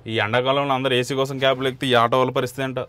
ఈ ఎండాకాలంలో అందరు ఏసీ కోసం క్యాబ్లు ఎక్కితే ఈ ఆటో వాళ్ళ పరిస్థితి అంట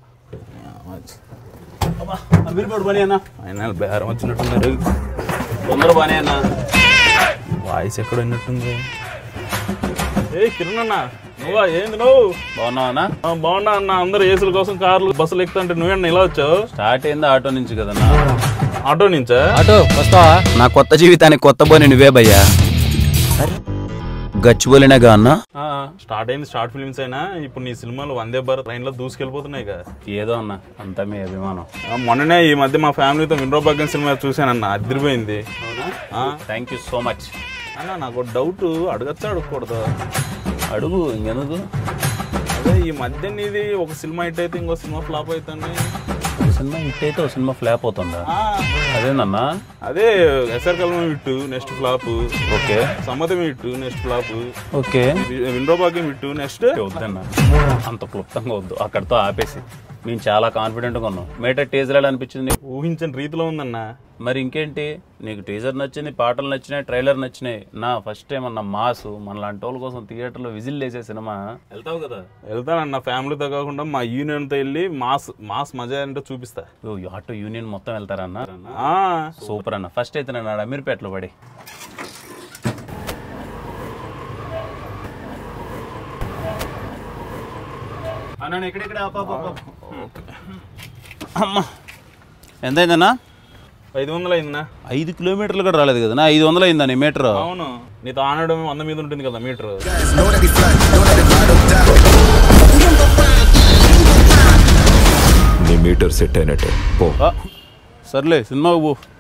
అమీర్పేట పని అన్న ఆయన బేరం వచ్చినట్టున్నారు తొందర పని అన్న వాయిస్ ఎక్కడ ఉన్నట్టుంది ఏ కిరణ్ అన్న నువ్వా ఏంది నువ్వు బాగున్నావా అన్న ఆ, బాగున్నా అన్న అందరు ఏసీల కోసం కార్లు బస్సులు ఎక్కుతుంటే నువ్వేనా ఇలా వచ్చావు స్టార్ట్ అయింది ఆటో నుంచి కదన్నా ఆటో నుంచా ఆటో వస్తావా నా కొత్త జీవితానికి కొత్త బోని నువ్వే భయ్యా గచ్చిబోలినగా అన్న ఆ, స్టార్ట్ అయింది షార్ట్ ఫిల్మ్స్ అయినా ఇప్పుడు నీ సినిమాలు వందే భారత్ ట్రైన్ లో దూసుకెళ్ళిపోతున్నాయి కదా ఏదో అన్న అంతా మీ అభిమానం ఆ, మొన్ననే ఈ మధ్య మా ఫ్యామిలీతో వినరో భాగ్యం సినిమా చూశానన్న అదిరిపోయింది అవునా ఆ, థ్యాంక్ యూ సో మచ్ అన్న నాకు డౌట్ అడగచ్చా అడగకూడదు అడుగు ఇంకెందుకు అదే ఈ మధ్య నీది ఒక సినిమా హిట్ అయితే ఇంకో సినిమా ఫ్లాప్ అవుతుంది ఒక సినిమా హిట్ అయితే ఒక సినిమా ఫ్లాప్ అవుతుందా అదేనన్నా అదే ఎస్ఆర్ కల్మం ఇట్టు నెక్స్ట్ ఫ్లాప్ ఓకే సమ్మతం ఇట్టు నెక్స్ట్ ఫ్లాప్ ఓకే వినరో భాగ్యం ఇట్టు నెక్స్ట్ వద్దన్న అంత క్లుప్తంగా వద్దు అక్కడితో ఆపేసి మేము చాలా కాన్ఫిడెంట్గా ఉన్నాం మేటర్ టీజర్ ఎలా అనిపించింది నీకు ఊహించని రీతిలో ఉందన్న మరి ఇంకేంటి నీకు టీజర్ నచ్చింది పాటలు నచ్చినాయి ట్రైలర్ నచ్చినాయి నా ఫస్ట్ టైం అన్న మాస్ మన లాంటి వాళ్ళ కోసం థియేటర్లో విజిల్ వేసే సినిమా వెళ్తావు కదా వెళ్తానన్న ఫ్యామిలీతో కాకుండా మా యూనియన్తో వెళ్ళి మాస్ మాస్ మజా ఏంటో చూపిస్తా ఓ ఆటో యూనియన్ మొత్తం వెళ్తారన్న ఆ, సూపర్ అన్న ఫస్ట్ అయితే నేను ఆడ అమీర్పేటలో పడి అన్న ఎక్కడెక్కడ అమ్మా ఎంతైందన్నా ఐదు వందలు అయిందన్నా ఐదు కిలోమీటర్లు కూడా రాలేదు కదా ఐదు వందలు అయిందా నీ మీటర్ అవును నీతో ఆనడం వంద మీద ఉంటుంది కదా మీటర్ నీ మీటర్ సెట్ అయినట్టే పో సర్లే సినిమాకు పో